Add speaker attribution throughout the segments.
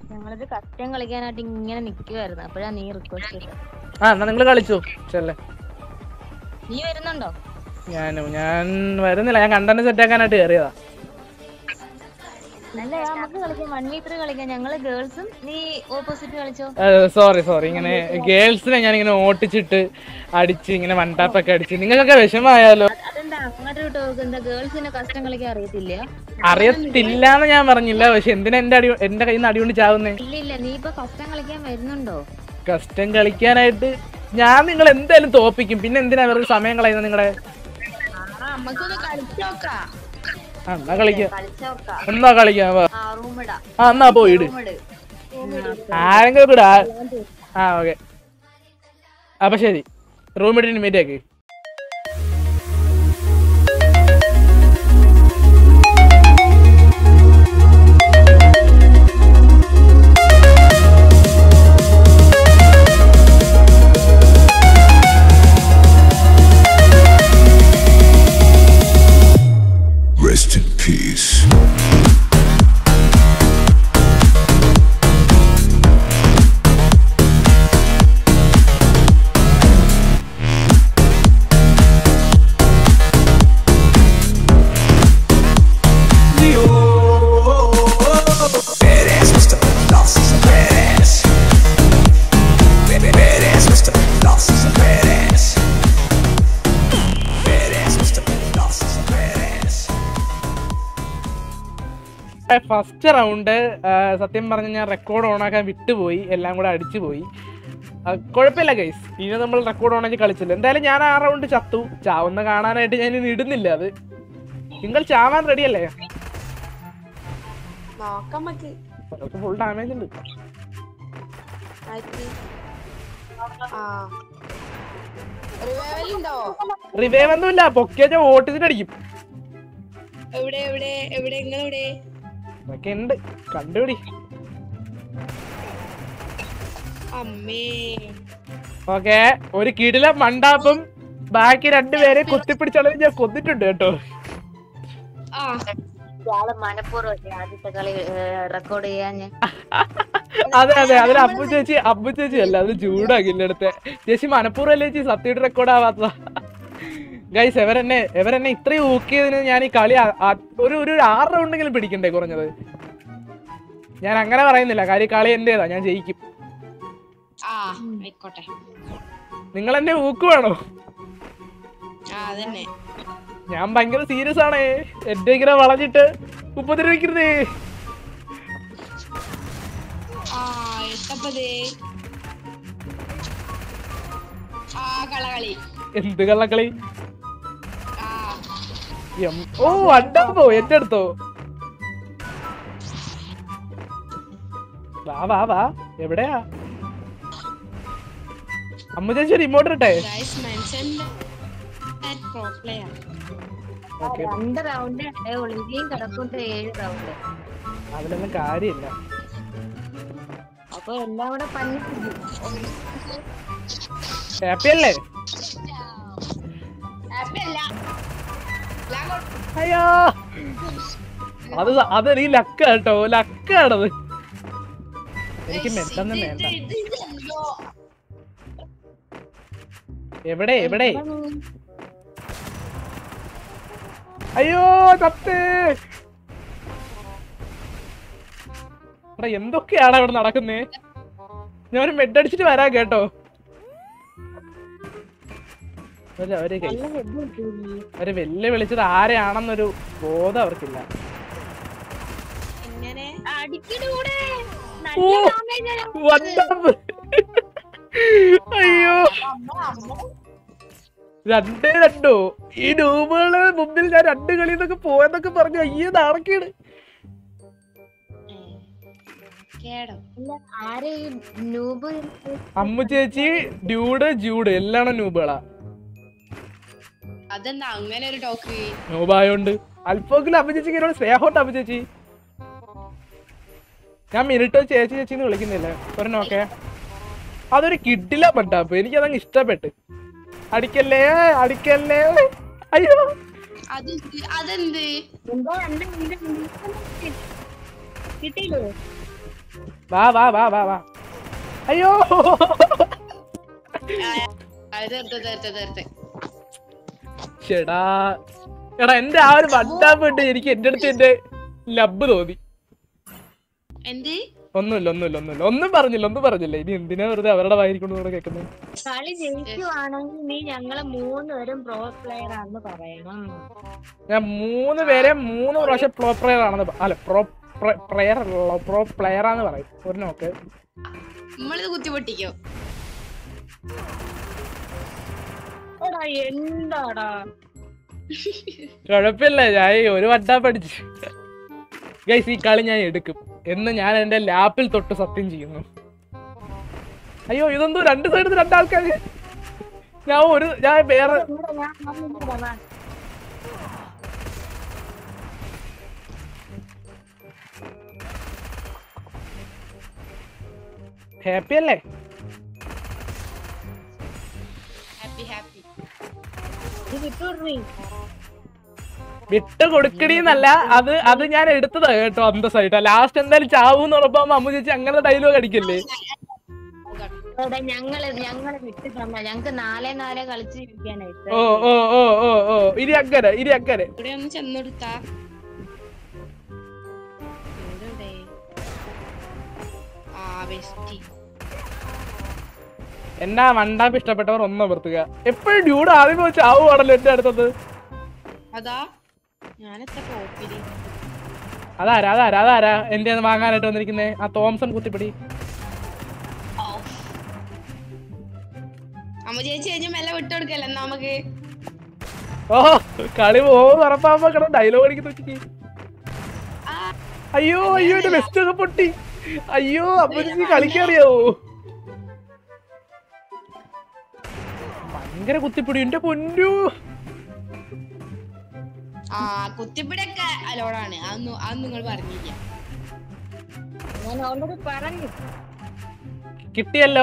Speaker 1: ഞങ്ങളൊരു കസ്റ്റം കളിക്കാനായിട്ട് ഇങ്ങനെ നിക്കുവായിരുന്നു അപ്പോഴാ നീ റിക്വസ്റ്റ് ചെയ്തത്
Speaker 2: ആ എന്നാ നിങ്ങൾ കളിച്ചു ചെല്ലേ
Speaker 1: നീ വരുന്നുണ്ടോ
Speaker 2: ഞാനും ഞാൻ വരുന്നില്ല ഞാൻ കണ്ടന്റ് സെറ്റ് ആക്കാനായിട്ട് കയറിയതാ
Speaker 1: അല്ല നമുക്ക് കളിക്കാം വൺ വീ ത്രീ കളിക്കാം ഞങ്ങള് ഗേൾസും നീ ഓപ്പോസിറ്റ് കളിച്ചോ
Speaker 2: സോറി സോറി ഇങ്ങനെ ഗേൾസിനെ ഞാൻ ഇങ്ങനെ ഓട്ടിച്ചിട്ട് അടിച്ച് ഇങ്ങനെ വൺ ടാപ്പ് ഒക്കെ അടിച്ച് നിങ്ങൾക്കൊക്കെ വിഷമായാലോ
Speaker 1: അതെന്താ അങ്ങനെ ഒരു ടോക്ക് എന്താ ഗേൾസിനെ കസ്റ്റം കളിക്കാൻ അറിയത്തില്ല
Speaker 2: അറിയത്തില്ല എന്ന് ഞാൻ പറഞ്ഞില്ല പക്ഷെ എന്തിനാ എന്റെ അടി എന്റെ കയ്യിൽ നിന്ന് അടികൊണ്ട് ചാവുന്നേ
Speaker 1: ഇല്ല ഇല്ല നീ ഇപ്പൊ കസ്റ്റം കളിക്കാൻ വരുന്നുണ്ടോ
Speaker 2: കഷ്ടം കളിക്കാനായിട്ട് ഞാൻ നിങ്ങൾ എന്തായാലും തോപ്പിക്കും പിന്നെ എന്തിനാ വെറുതെ സമയം കളയുന്നത് നിങ്ങളെ
Speaker 1: നമുക്കൊന്ന് കളിച്ചു നോക്കാം
Speaker 2: ആ എന്നാ കളിക്കാം
Speaker 1: കളിച്ചു നോക്കാം
Speaker 2: എന്നാ കളിക്കാം വാ.
Speaker 1: ആ റൂമിടാ
Speaker 2: ആ എന്നാ പോയിട് ആരെങ്കിലും കൂടെ ആ- ആ ഓക്കെ അപ്പൊ ശരി റൂമിട്ടിന് മീറ്റ് ആക്കി
Speaker 3: Rest in peace. Badass Mr. Lost Badass. Badass Mr. Lost Badass. Badass Mr. Lost Badass.
Speaker 2: First round സത്യം പറഞ്ഞ ഞാൻ റെക്കോർഡ് ഓണാക്കാൻ വിട്ടുപോയി എല്ലാം കൂടെ അടിച്ചു പോയി ആ, കുഴപ്പമില്ല ഗൈസ് ഇനി നമ്മൾ റെക്കോർഡ് ഓണാക്കി കളിച്ചില്ല എന്തായാലും ഞാൻ ആ റൗണ്ട് ചത്തു ചാവുന്ന കാണാനായിട്ട് ഞാൻ ഇനി ഇടുന്നില്ല അത് നിങ്ങൾ ചാവാൻ റെഡിയല്ലേ
Speaker 4: നോക്കാം മക്ക്
Speaker 2: ഫുൾ ഡാമേജ് ഉണ്ട്
Speaker 4: ആയിരത്തി ആ റിവൈവൽ ഉണ്ടോ
Speaker 2: റിവൈവ് ഒന്നുമില്ല പൊക്കിയ ഓട്ടിച്ചിട്ട് അടിക്കും
Speaker 4: എവിടെ എവിടെ എവിടെ നിങ്ങൾ എവിടെ
Speaker 2: അതൊക്കെ ഉണ്ട് കണ്ടുപിടി
Speaker 4: അമ്മേ
Speaker 2: ഓക്കെ ഒരു കിടില മണ്ടാപ്പും ബാക്കി രണ്ടുപേരെ കുത്തിപ്പിടിച്ചുള്ളത് ഞാൻ കൊന്നിട്ടുണ്ട് കേട്ടോ
Speaker 4: ആ
Speaker 1: ഇയാള് മനഃപൂർവ്വം ആദ്യത്തെ കളി റെക്കോർഡ് ചെയ്യാൻ ഞാൻ
Speaker 2: അതെ അതെ അതിന് അപ്പു ചേച്ചി അപ്പു ചേച്ചി അല്ല അത് ചൂടാക്കി എന്റെ അടുത്ത് ചേച്ചി മനഃപൂർവ്വം അല്ലേ ചേച്ചി സത്യമായിട്ട് റെക്കോർഡ് ആവാത്തതാ ഗൈസ് എവരെന്നെ എവരെന്നെ ഇത്രയും ഊക്കിയതിന് ഞാൻ ഈ കളി ആ- ആ- ഒരു ഒരു ആറ് റൗണ്ടെങ്കിലും പിടിക്കണ്ടേ കുറഞ്ഞത് ഞാൻ അങ്ങനെ പറയുന്നില്ല കാര്യം കളി എന്റേതാ ഞാൻ ജയിക്കും
Speaker 4: ആ ആയിക്കോട്ടെ
Speaker 2: നിങ്ങൾ എന്നെ ഊക്കുവാണോ
Speaker 4: ആ അതന്നെ
Speaker 2: ഞാൻ ഭയങ്കര സീരിയസ് ആണേ എന്റെ ഇങ്ങനെ വളഞ്ഞിട്ട് ഉപദ്രവിക്കരുതേ
Speaker 4: ആ എത്തപ്പതേ ആ കളകളി
Speaker 2: എന്ത് കള്ളക്കളി
Speaker 4: ആ
Speaker 2: എം- ഓ അണ്ടപ്പോ എന്റെ അടുത്തോ വാ വാ വാ എവിടെയാ അമ്മ ചേച്ചി റിമോട്ട് ഇട്ടെ
Speaker 4: guys mention pro player
Speaker 2: okay
Speaker 1: രണ്ട് റൗണ്ട് ഒളിമ്പിയും കിടക്കൊണ്ട് ഏഴ് റൗണ്ട്
Speaker 2: അതിലൊന്നും കാര്യമില്ല
Speaker 1: അപ്പൊ എല്ലാം കൂടെ പണി
Speaker 2: ഹാപ്പി അല്ലേ അയ്യോ അത് സ- അത് നീ ലക്ക കേട്ടോ ലക്കാണത് എനിക്ക് മെറ്റൊന്നും വേണ്ട എവിടെ എവിടെ അയ്യോ ചത്ത് എടാ എന്തൊക്കെയാണ് ഇവിടെ നടക്കുന്നേ ഞാൻ ഒരു മെഡ് അടിച്ചിട്ട് വരാം കേട്ടോ ഒരു അവര് കൈ- അവര് വെല്ല് വിളിച്ചത് ആരെയാണെന്നൊരു ബോധം അവർക്കില്ല
Speaker 4: എങ്ങനെ
Speaker 1: അടിക്കടൂടെ
Speaker 2: ഓ, what the f- അയ്യോ രണ്ടേ രണ്ടോ ഈ ഡൂബുകളെ മുമ്പിൽ ഞാൻ രണ്ട് കളി എന്നൊക്കെ പോയെന്നൊക്കെ പറഞ്ഞു അയ്യോ നാണക്കേട്
Speaker 4: കേടോ
Speaker 1: ആരെ ഈ നൂബ്
Speaker 2: അമ്മു ചേച്ചി ഡ്യൂഡ് ജൂഡ് എല്ലാം നൂബുകളാ
Speaker 4: അതെന്താ അങ്ങനെ ഒരു ടോക്ക്
Speaker 2: നൂബായോണ്ട് അല്പമെങ്കിലും അമ്മ ചേച്ചിക്ക് എന്നോട് സ്നേഹമുണ്ട് അമ്മ ചേച്ചി ഞാൻ മിനിട്ടോ ചേച്ചി ചേച്ചി എന്ന് വിളിക്കുന്നില്ല ഒരു നോക്കേ അതൊരു കിഡില പട്ടാപ്പ് എനിക്കതങ്ങ് ഇഷ്ടപ്പെട്ട് അടിക്കല്ലേ അടിക്കല്ലേ അയ്യോ
Speaker 4: അത് അതെന്ത്
Speaker 1: എന്തോ ഉണ്ട്, ഉണ്ട്, ഉണ്ട്. കിട്ടിയില്ലേ
Speaker 2: വാ വാ വാ വാ വാ അയ്യോ
Speaker 4: അത് തീർത്ത് തീർത്ത് തീർത്ത്
Speaker 2: ചേടാ എടാ എന്റെ ആ ഒരു വട്ടാപ്പെട്ട് എനിക്ക് എന്റെ അടുത്ത് എന്റെ ലബ് തോന്നി
Speaker 4: എന്ത്
Speaker 2: ഒന്നുമില്ല ഒന്നുമില്ല ഒന്നുമില്ല ഒന്നും പറഞ്ഞില്ല ഒന്നും പറഞ്ഞില്ല ഇനി എന്തിനാ വെറുതെ അവരുടെ വായിരിക്കൊണ്ട് കൂടെ കേൾക്കുന്നത്
Speaker 1: കളി ജയിക്കുവാണെങ്കിൽ നീ ഞങ്ങള് മൂന്നുപേരും പ്രോ പ്ലെയർ ആണെന്ന് പറയണം
Speaker 2: ഞാൻ മൂന്ന് പേരെ മൂന്ന് പ്രാവശ്യം പ്രോ പ്ലെയർ ആണെന്ന് പ- അല്ല പ്രോ പ്ലെയർ പ്രോ പ്ലെയർ ആണെന്ന് പറയും ഒരു നോക്ക്
Speaker 4: നമ്മളിത് കുത്തി പൊട്ടിക്കോ
Speaker 1: എടാ എന്താടാ
Speaker 2: കുഴപ്പമില്ല ഞാൻ ഈ ഒരു വട്ടാ പഠിച്ചു ഗൈസ് ഈ കളി ഞാൻ എടുക്കും എന്ന് ഞാൻ എന്റെ ലാപ്പിൽ തൊട്ട് സത്യം ചെയ്യുന്നു അയ്യോ ഇതെന്തോ രണ്ട് സൈഡിൽ രണ്ടാൾക്കാർ ഞാൻ ഒരു ഞാൻ വേറെ
Speaker 1: ഇവിടെ ഞാൻ വന്നില്ലടാ, വാ.
Speaker 2: ഹാപ്പി അല്ലേ
Speaker 4: ഹാപ്പി ഹാപ്പി
Speaker 1: ഇത് വിട്ടുവിടറി
Speaker 2: വിട്ട് കൊടുക്കണീന്നല്ല അത് അത് ഞാൻ എടുത്തതാ കേട്ടോ അന്തസ്സായിട്ട് ലാസ്റ്റ് എന്തായാലും ചാവൂന്ന് ഉറപ്പാകുമ്പോ അമ്മ ചേച്ചി അങ്ങനെ ഡയലോഗ് അടിക്കല്ലേ
Speaker 1: എടാ ഞങ്ങള് ഞങ്ങള് വിട്ട് തന്ന ഞങ്ങക്ക് നാലേ നാലേ കളിച്ച് ഇരിക്കാനായിട്ട്
Speaker 2: ഓ ഓ ഓ ഓ ഓ ഇനി അങ്ങനെ ഇനി അങ്ങനെ
Speaker 4: ഇവിടെ ഒന്ന് ചെന്നെടുത്താ എവിടെ? ആ ബെസ്റ്റി
Speaker 2: എന്നാ മണ്ടാപ്പ് ഇഷ്ടപ്പെട്ടവർ ഒന്ന് അമർത്തുക എപ്പോഴും ഡ്യൂഡ് ആദ്യം പോയി ചാവുവാണല്ലോ എന്റെ അടുത്തത്
Speaker 4: അതാ ഞാനെത്ര കോപ്പില്
Speaker 2: അതാരാ അതാരാ അതാരാ എന്റെ കയ്യിന്ന് വാങ്ങാനായിട്ട് വന്നിരിക്കുന്നേ ആ തോംസൺ കുത്തിപ്പിടി
Speaker 4: അമ്മ ചേച്ചി കഴിഞ്ഞ് മെല്ലെ വിട്ടുകൊടുക്കല്ലേ എന്നാ നമുക്ക്
Speaker 2: ഓ കളി പോകും ഉറപ്പാകുമ്പോ കിടന്ന് ഡയലോഗ് അടിക്കുന്ന വെച്ചിട്ട്
Speaker 4: ആ
Speaker 2: അയ്യോ അയ്യോ എന്റെ വെസ്റ്റ് ഒക്കെ പൊട്ടി അയ്യോ അമ്മച്ചി കളിക്കറിയാവോ ഭയങ്കര കുത്തിപ്പിടി എന്റെ പൊന്നു
Speaker 4: ആ കുത്തിപ്പിടിയൊക്കെ അലോടാണ് അതൊന്നും അത് നിങ്ങൾ പറഞ്ഞില്ല
Speaker 1: ഞാൻ ഓൾറെഡി പറഞ്ഞു
Speaker 2: കിട്ടിയല്ലോ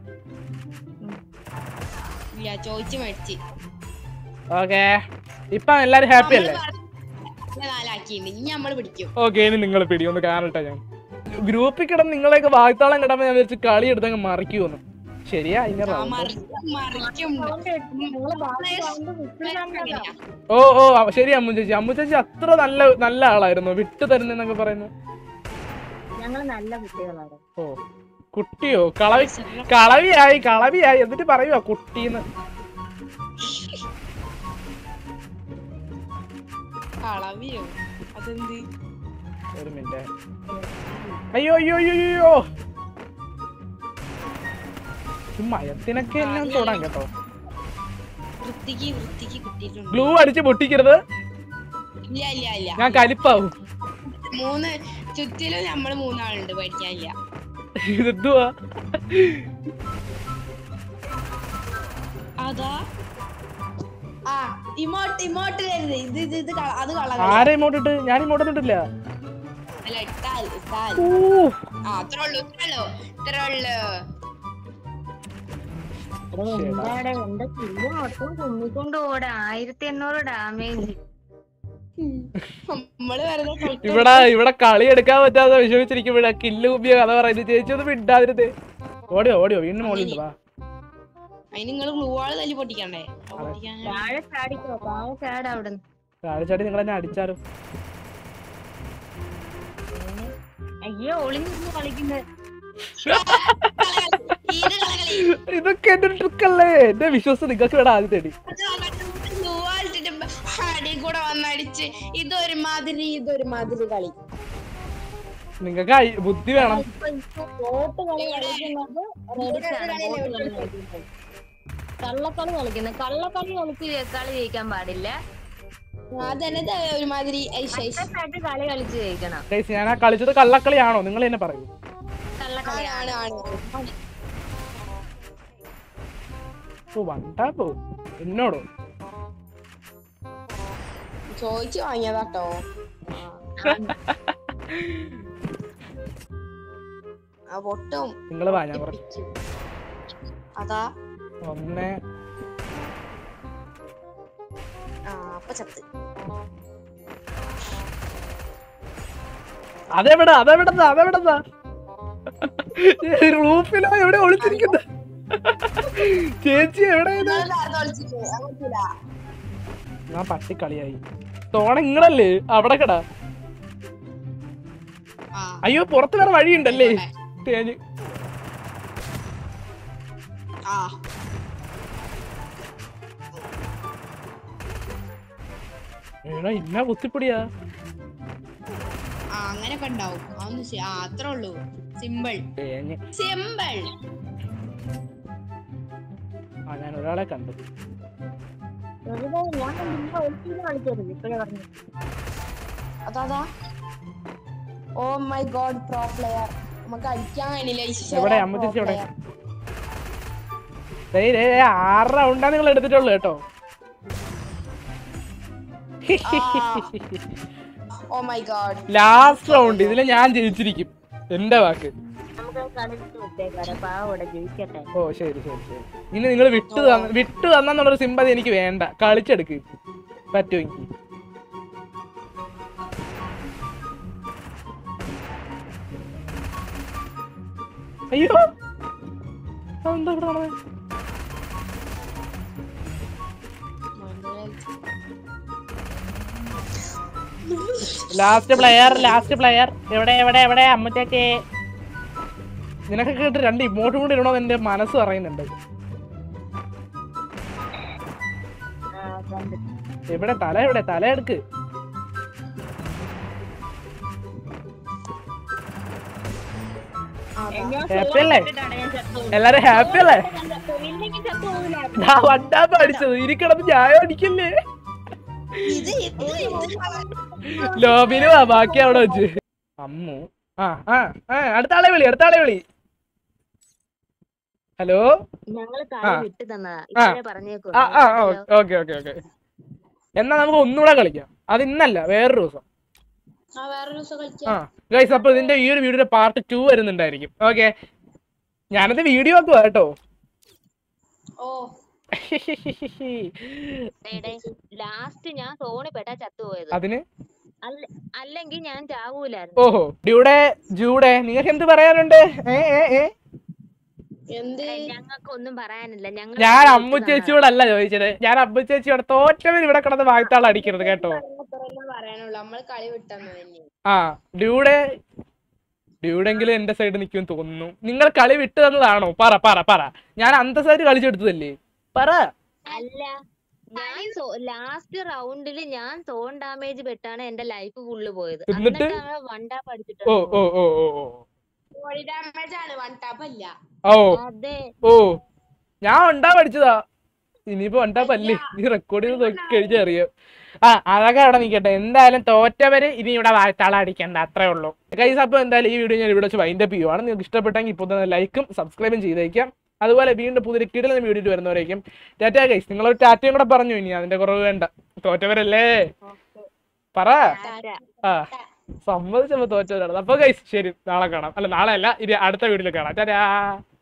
Speaker 4: ഇല്ല ചോദിച്ചു മേടിച്ച്
Speaker 2: ഓക്കെ ഇപ്പൊ എല്ലാരും ഹാപ്പി അല്ലേ
Speaker 4: നാലാക്കിണ്ട് ഇനി നമ്മള് പിടിക്കും
Speaker 2: ഓക്കെ ഇനി നിങ്ങൾ പിടി ഒന്ന് കാണട്ടെ ഞാൻ ഗ്രൂപ്പിൽ കിടന്ന് നിങ്ങളെയൊക്കെ വാഗ്താളം കിടമ്പോ ഞാൻ വിചാരിച്ചു കളി എടുത്തങ്ങ് മറിക്കുമെന്ന് ശരിയാ ഇങ്ങനെ
Speaker 4: ആ,
Speaker 2: round.
Speaker 4: മറിക്കും മറിക്കും
Speaker 1: നിങ്ങള് ബാക്കി round വിട്ട് തന്നതാ.
Speaker 2: ഓ ഓ അ- ശരി അമ്മു ചേച്ചി അമ്മു ചേച്ചി അത്ര നല്ല നല്ല ആളായിരുന്നു വിട്ടു തരുന്നെന്നൊക്കെ പറയുന്നു
Speaker 1: ഞങ്ങള് നല്ല കുട്ടികളാണ്
Speaker 2: ഓ കുട്ടിയോ കളവി കളവിയായി കളവിയായി എന്നിട്ട് പറയുവാ കുട്ടീന്ന്
Speaker 4: കളവിയോ അതെന്ത്
Speaker 2: ഒരു മിനിറ്റ് അയ്യോ അയ്യോ അയ്യോ അയ്യോ ഈ മയത്തിനൊക്കെ എന്നെ ഒന്ന് തൊടാൻ കേട്ടോ
Speaker 4: വൃത്തിക്ക് വൃത്തിക്ക് കിട്ടിയിട്ടുണ്ട്
Speaker 2: ഗ്ലൂ അടിച്ച് പൊട്ടിക്കരുത്
Speaker 4: ഇല്ല ഇല്ല ഇല്ല
Speaker 2: ഞാൻ കലിപ്പാവും
Speaker 4: മൂന്ന് ചുറ്റിലും നമ്മള് മൂന്നാളുണ്ട് പേടിക്കാനില്ല
Speaker 2: ഇതെന്തുവാ
Speaker 4: അതാ ആ ഇമോട്ട് ഇമോട്ട് വരുന്നത് ഇത് ഇത് ഇത് കള- അത് കളർ
Speaker 2: ആരെ ഇങ്ങോട്ടിട്ട് ഞാൻ ഇങ്ങോട്ട് ഇട്ടില്ല
Speaker 4: അല്ല ഇട്ടാൽ ഇട്ടാൽ
Speaker 2: ഊ
Speaker 4: ആ അത്രേ ഉള്ളൂ ഇത്രേ ഉള്ളൂ ഇത്രേ ഉള്ളൂ
Speaker 1: എന്താടെ എന്റെ കില്ല് മൊത്തം കുന്നിക്കൊണ്ട് ഓടെ ആയിരത്തി എണ്ണൂറ് ഡാമേജ്
Speaker 4: നമ്മള് വെറുതെ കളിക്കാൻ-
Speaker 2: ഇവിടെ ഇവിടെ കളി എടുക്കാൻ പറ്റാതെ വിഷമിച്ചിരിക്കും ഇവിടെ കില്ല് കുപ്പിയ കഥ പറയുന്നത് ചേച്ചി ഒന്ന് വിടാതിരുത് ഓടിയോ ഓടിയോ വീണ്ടും മോളിണ്ട് വാ
Speaker 4: അതിന് നിങ്ങള് ഗ്ലൂ വാള് തല്ലി പൊട്ടിക്കണ്ടേ അത് പൊട്ടിക്കാൻ
Speaker 1: താഴെ ചാടിക്കോ താഴെ ചാട് അവിടുന്ന്
Speaker 2: ചാടി നിങ്ങൾ എന്നെ അടിച്ചാലോ
Speaker 1: അയ്യോ ഒളിഞ്ഞിരുന്ന് കളിക്കുന്നത്
Speaker 4: ഇത് കളകളി.
Speaker 2: ഇതൊക്കെ എന്റെ ട്രിക്കല്ലേ എന്റെ വിശ്വാസം നിങ്ങൾക്ക് വേണം ആദ്യം തേടി
Speaker 4: അത് അങ്ങോട്ട് ഗ്ലൂ വാൾ ഇട്ടിട്ട് അടി കൂടെ വന്നടിച്ച് ഇതൊരു മാതിരി ഇതൊരു മാതിരി കളി
Speaker 2: നിങ്ങൾക്ക് ബുദ്ധി വേണം
Speaker 1: ഇപ്പൊ ഇപ്പൊ ബോട്ട് കളി കളിക്കുന്നത് റെഡിക്കാണ് ബോട്ട് കളി കളിക്കുന്നത് കള്ളക്കളി കളിക്കുന്നത് കള്ളക്കളി കളിച്ച് കളി ജയിക്കാൻ പാടില്ല
Speaker 4: അതന്നെ ഇത് ഒരുമാതിരി ഐഷ് ഐഷ്
Speaker 1: കറക്റ്റായിട്ട് കളി കളിച്ച് ജയിക്കണം
Speaker 2: ഗൈസ് ഞാൻ ആ കളിച്ചത് കള്ളക്കളിയാണോ നിങ്ങൾ എന്നെ പറയൂ
Speaker 1: കള്ളക്കളി
Speaker 4: ആണ് ആണ് ആണ്
Speaker 2: ഓ വണ്ടാ പോ എന്നോടോ
Speaker 4: ചോദിച്ചു വാങ്ങിയതാട്ടോ ആ പൊട്ടും
Speaker 2: നിങ്ങൾ വാ ഞാൻ പറഞ്ഞു
Speaker 4: പിടിക്കും. അതാ
Speaker 2: ഒന്ന്
Speaker 4: ആ അപ്പൊ ചത്ത്
Speaker 2: അതെവിടെ അതെവിടെന്താ അതെവിടെന്താ റൂഫിലോ എവിടെ ഒളിച്ചിരിക്കുന്നത് ചേച്ചി എവിടെ ഇത്?
Speaker 4: നിങ്ങള് നേരത്തെ വിളിച്ചിട്ട് അത് പറ്റൂല.
Speaker 2: ഞാൻ പട്ടിക്കളിയായി തോണ ഇങ്ങളല്ലേ അവിടെ കടാ
Speaker 4: ആ
Speaker 2: അയ്യോ പുറത്ത് വേറെ വഴിയുണ്ടല്ലേ തേഞ്ഞ്
Speaker 4: ആ
Speaker 2: എടാ ഇന്ന കുത്തിപ്പൊടിയാ
Speaker 4: ആ അങ്ങനെയൊക്കെ ഉണ്ടാവും അതൊന്നും ശരി ആ അത്രേ ഉള്ളൂ സിമ്പിൾ
Speaker 2: തേഞ്ഞ്
Speaker 4: സിമ്പിൾ
Speaker 2: ആ ഞാൻ ഒരാളെ കണ്ടു
Speaker 1: വെറുതെ ഞാൻ നിന്നെ ഒളിച്ചിട്ട് കളിക്കരുത് ഇപ്പഴേ പറഞ്ഞു
Speaker 4: അതാ oh my god pro player നമുക്ക് അടിക്കാൻ കഴിയില്ല ഈശ്വരാ,
Speaker 2: എവിടെ?
Speaker 4: pro
Speaker 2: അമ്മ ചേച്ചി എവിടെ?
Speaker 4: player.
Speaker 2: ദേ, ദേ, ദേ, ആറ് റൗണ്ടാ നിങ്ങൾ എടുത്തിട്ടുള്ളൂ കേട്ടോ
Speaker 4: oh my god
Speaker 2: last round ഇതില് ഞാൻ ജയിച്ചിരിക്കും എന്റെ വാക്ക്
Speaker 1: നമുക്ക് കളിച്ച് വിട്ടേക്കാരെ പാവോടെ ജയിക്കട്ടെ
Speaker 2: ഓ ശരി ശരി ശരി ഇനി നിങ്ങൾ വിട്ടു തന്ന വിട്ടു തന്നെന്നുള്ളൊരു സിമ്പതി എനിക്ക് വേണ്ട കളിച്ചെടുക്ക് പറ്റുമെങ്കിൽ അയ്യോ അതെന്താ ഇവിടെ നടന്നേ? ലാസ്റ്റ് പ്ലെയർ ലാസ്റ്റ് പ്ലെയർ എവിടെ എവിടെ എവിടെ അമ്മച്ചേച്ചേ നിനക്ക് കേട്ട് രണ്ട് ഇമോട്ടും കൂടി ഇടണമെന്ന് എന്റെ മനസ്സ് പറയുന്നുണ്ട്
Speaker 1: ആ, കണ്ടു.
Speaker 2: എവിടെ തല എവിടെ തല എടുക്ക്
Speaker 1: ഞാൻ
Speaker 2: Happy അല്ലേ?
Speaker 1: ഇട്ടിട്ടാണ് ഞാൻ ചത്തുപോയത്.
Speaker 2: എല്ലാരും ഹാപ്പി അല്ലേ
Speaker 1: ഞാൻ ചത്തുപോയി. ഇല്ലെങ്കിൽ ചത്തുപോകില്ല.
Speaker 2: ദാ വണ്ടാപ്പ് അടിച്ചത് ഇരിക്കണം ചായ അടിക്കല്ലേ
Speaker 4: ഇത് ഇത് ഇത്
Speaker 2: ലോബിന് വാ ബാക്കി അവിടെ വെച്ച് അമ്മു ആ ആ ആ അടുത്ത ആളെ വിളി അടുത്ത ആളെ വിളി ഹലോ
Speaker 1: ഞങ്ങള്
Speaker 2: ആ.
Speaker 1: കളി വിട്ടു തന്നതാ
Speaker 2: ആ.
Speaker 1: ഇപ്പഴേ പറഞ്ഞേക്കോ
Speaker 2: ആ ആ ഓക്കെ ഓക്കെ ഓക്കെ എന്നാ നമുക്ക് ഒന്നുകൂടെ കളിക്കാം അത് ഇന്നല്ല വേറൊരു ദിവസം
Speaker 4: ആ വേറൊരു ദിവസം
Speaker 2: ആ
Speaker 4: കളിക്കാം
Speaker 2: ഗൈസ് അപ്പൊ ഇതിന്റെ ഈ ഒരു വീഡിയോയുടെ പാർട്ട് ടു വരുന്നുണ്ടായിരിക്കും ഓക്കെ ഞാനത് വീഡിയോ ആക്കുവാ കേട്ടോ
Speaker 4: ഓ
Speaker 1: ലാസ്റ്റ് ഞാൻ സോണി പെട്ടാ ചത്തുപോയത്
Speaker 2: അതിന്
Speaker 1: അല്ല- അല്ലെങ്കിൽ ഞാൻ ചാവൂലായിരുന്നു
Speaker 2: ഓഹോ ഡ്യൂടെ ജൂടെ നിങ്ങൾക്ക് എന്ത് പറയാനുണ്ട് ഏ ഏ ഏ
Speaker 4: എന്ത്
Speaker 1: ഞങ്ങൾക്ക് ഒന്നും പറയാനില്ല ഞങ്ങൾ
Speaker 2: ഞാൻ അമ്മു ചേച്ചിയോടല്ല ചോദിച്ചത് ഞാൻ അമ്മു ചേച്ചിയോട് തോറ്റവൻ ഇവിടെ കിടന്ന് വായത്താൾ അടിക്കരുത് കേട്ടോ
Speaker 4: അത്രയല്ലേ പറയാനുള്ളൂ നമ്മൾ കളി വിട്ടെന്ന് തന്നെ
Speaker 2: ആ ഡ്യൂടെ ഡ്യൂടെങ്കിലും എന്റെ സൈഡ് നിൽക്കുമെന്ന് തോന്നുന്നു നിങ്ങൾ കളി വിട്ടു തന്നതാണോ പറ പറ പറ ഞാൻ അന്തസ്സായിട്ട് കളിച്ചെടുത്തതല്ലേ പറ
Speaker 1: അല്ല ഞാൻ ലാസ്റ്റ് റൗണ്ടില് ഞാൻ സോൺ ഡാമേജ് പെട്ടാണ് എന്റെ ലൈഫ് ഫുള്ള് പോയത്
Speaker 2: എന്നിട്ട്?
Speaker 1: എന്നിട്ടാണ് വണ്ടാ
Speaker 2: ഓ
Speaker 1: പഠിച്ചിട്ടുണ്ട്
Speaker 2: ഓ ഓ ഓ ഓ
Speaker 4: ബോഡി ഡാമേജ് ആണ് വൺ ടാപ്പ് അല്ല
Speaker 2: ഓ
Speaker 1: അതെ
Speaker 2: ഓ ഞാൻ ഉണ്ടാ പഠിച്ചതാ ഇനിയിപ്പോ ഉണ്ടാപ്പല്ലേ നീ റെക്കോർഡ് ചെയ്ത് നോക്കി കഴിഞ്ഞാൽ അറിയാം ആ അതൊക്കെ അവിടെ നിൽക്കട്ടെ എന്തായാലും തോറ്റവര് ഇനി ഇവിടെ വാഴ്ത്താള അടിക്കണ്ട അത്രേ ഉള്ളൂ കൈസ് അപ്പോൾ എന്തായാലും ഈ വീഡിയോ ഞാൻ ഇവിടെ വെച്ച് വൈൻഡപ്പ് ചെയ്യുവാണ് നിങ്ങൾക്ക് ഇഷ്ടപ്പെട്ടെങ്കിൽ ഇപ്പോൾ തന്നെ ലൈക്കും സബ്സ്ക്രൈബും ചെയ്തേക്കാം അതുപോലെ വീണ്ടും പുതിയ കിടലും വീഡിയോ വരുന്നവരേക്കും ടാറ്റ ഗൈസ് നിങ്ങളൊരു ടാറ്റയും കൂടെ പറഞ്ഞു ഇനി അതിന്റെ കുറവ് വേണ്ട തോറ്റവരല്ലേ പറ ആ സമ്മതിച്ചപ്പോ തോറ്റവരാണ് അപ്പൊ ഗൈസ് ശരി നാളെ കാണാം അല്ല നാളെ അല്ല ഇനി അടുത്ത വീഡിയോയിൽ കാണാം ടാറ്റാ